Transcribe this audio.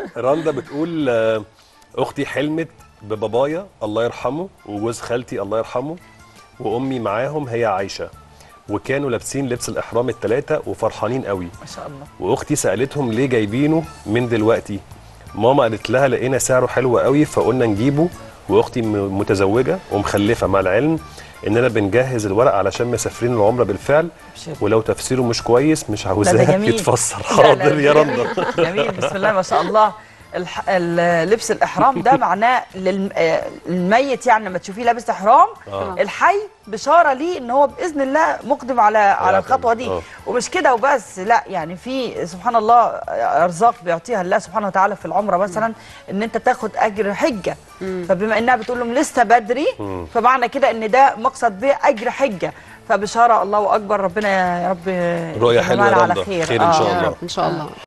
رندا بتقول آه، اختي حلمت ببابايا الله يرحمه وجوز خالتي الله يرحمه وامي معاهم هي عايشه وكانوا لابسين لبس الاحرام الثلاثه وفرحانين قوي ما شاء الله واختي سالتهم ليه جايبينه من دلوقتي ماما قالت لها لقينا سعره حلو قوي فقلنا نجيبه واختي م- متزوجه ومخلفه مع العلم اننا بنجهز الورق علشان مسافرين العمره بالفعل أبشر. ولو تفسيره مش كويس مش لا، ده عاوزاه جميل. يتفسر لا، لا، حاضر يا جميل. رندا جميل بسم الله ما شاء الله الح... ال- لبس الاحرام ده معناه للميت يعني لما تشوفيه لابس احرام آه. الحي بشاره ليه ان هو باذن الله مقدم على على هيعتمد. الخطوه دي آه. ومش كده وبس لا يعني في سبحان الله ارزاق بيعطيها الله سبحانه وتعالى في العمره مثلا ان انت تاخد اجر حجه فبما انها بتقول لهم لسه بدري فمعنى كده ان ده مقصد به اجر حجه فبشاره الله اكبر ربنا يا رب رؤية حلوة يا يجمعنا على رندا. خير خير إن شاء آه. الله. يا رب ان شاء الله